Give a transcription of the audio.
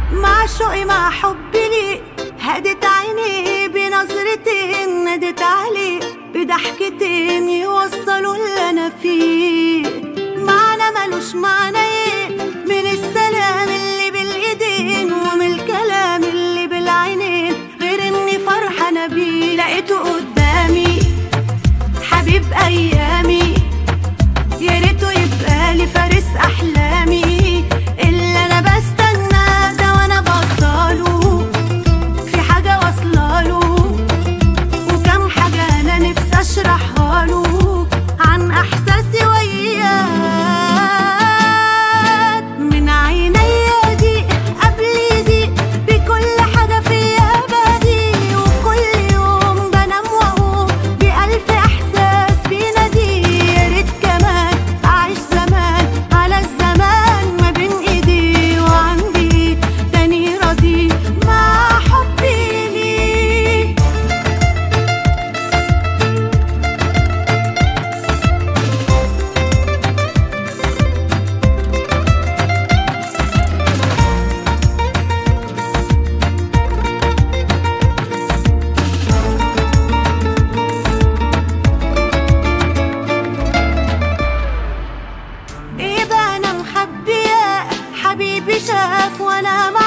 مع شوقي مع حبي لي هدت عيني بنظرتين نادت عليه بضحكتين يوصلوا اللي انا فيه معنى ملوش معنى ايه من السلام اللي بالايدين ومن الكلام اللي بالعينين غير اني فرحانه بيه لقيته قدامي حبيب ايامي يا ريته يبقى لي فارس احلامي اللي انا بستناه ده وانا بصاله في حاجه واصلاله وكم حاجه انا نفسي اشرحها له عن احساسي وياك من عينيا دي قبل دي بكل حاجه فيا بدي وكل يوم بنام واقوم بألف احساس بينادي يا ريت كمان اعيش زمان على الزمان ما بين ايدي وعندي تاني راضي مع حبي ليه ايه بقى انا مخبيه حبيبي شاف وانا